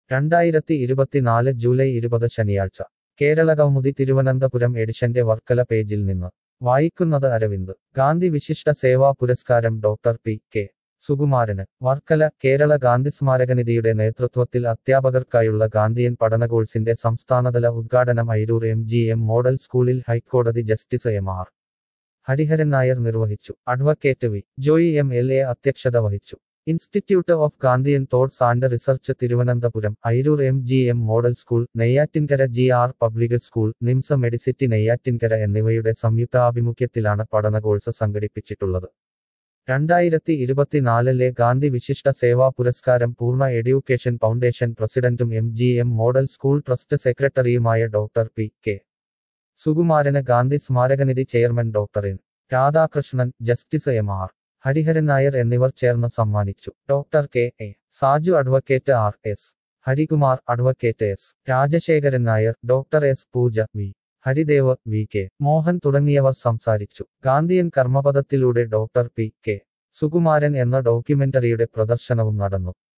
രണ്ടായിരത്തി ഇരുപത്തിനാല് ജൂലൈ ഇരുപത് ശനിയാഴ്ച കേരള കൗമുദി തിരുവനന്തപുരം എഡിഷന്റെ വർക്കല പേജിൽ നിന്ന് വായിക്കുന്നത് അരവിന്ദ് ഗാന്ധി വിശിഷ്ട സേവാ പുരസ്കാരം ഡോക്ടർ പി കെ സുകുമാരന് വർക്കല കേരള ഗാന്ധി സ്മാരകനിധിയുടെ നേതൃത്വത്തിൽ അധ്യാപകർക്കായുള്ള ഗാന്ധിയൻ പഠന കോഴ്സിന്റെ സംസ്ഥാനതല ഉദ്ഘാടനം Airoor M G M model സ്കൂളിൽ ഹൈക്കോടതി justice M R Hariharan Nair നിർവഹിച്ചു advocate V Joy M L A അധ്യക്ഷത വഹിച്ചു institute of Gandhian thoughts and research Thiruvananthapuram Airoor M G M model school Neyyattinkara G R public school NIMS medicity Neyyattinkara എന്നിവയുടെ സംയുക്താഭിമുഖ്യത്തിലാണ് പഠന കോഴ്സ് സംഘടിപ്പിച്ചിട്ടുള്ളത് രണ്ടായിരത്തി ഇരുപത്തിനാലിലെ ഗാന്ധി വിശിഷ്ട സേവാ പുരസ്കാരം പൂർണ്ണ എഡ്യൂക്കേഷൻ ഫൗണ്ടേഷൻ പ്രസിഡന്റും M G M model school trust സെക്രട്ടറിയുമായ ഡോക്ടർ പി കെ സുകുമാരന് Gandhi Smarakanidhi chairman doctor N Radhakrishnan justice M R Hariharan Nair എന്നിവർ ചേർന്ന് സമ്മാനിച്ചു doctor K A Saju advocate R S Harikumar advocate S Rajasekharan Nair doctor S Pooja V Haridev V K Mohan തുടങ്ങിയവർ സംസാരിച്ചു ഗാന്ധിയൻ കർമ്മപദത്തിലൂടെ ഡോക്ടർ പി കെ സുകുമാരൻ എന്ന ഡോക്യുമെന്ററിയുടെ പ്രദർശനവും നടന്നു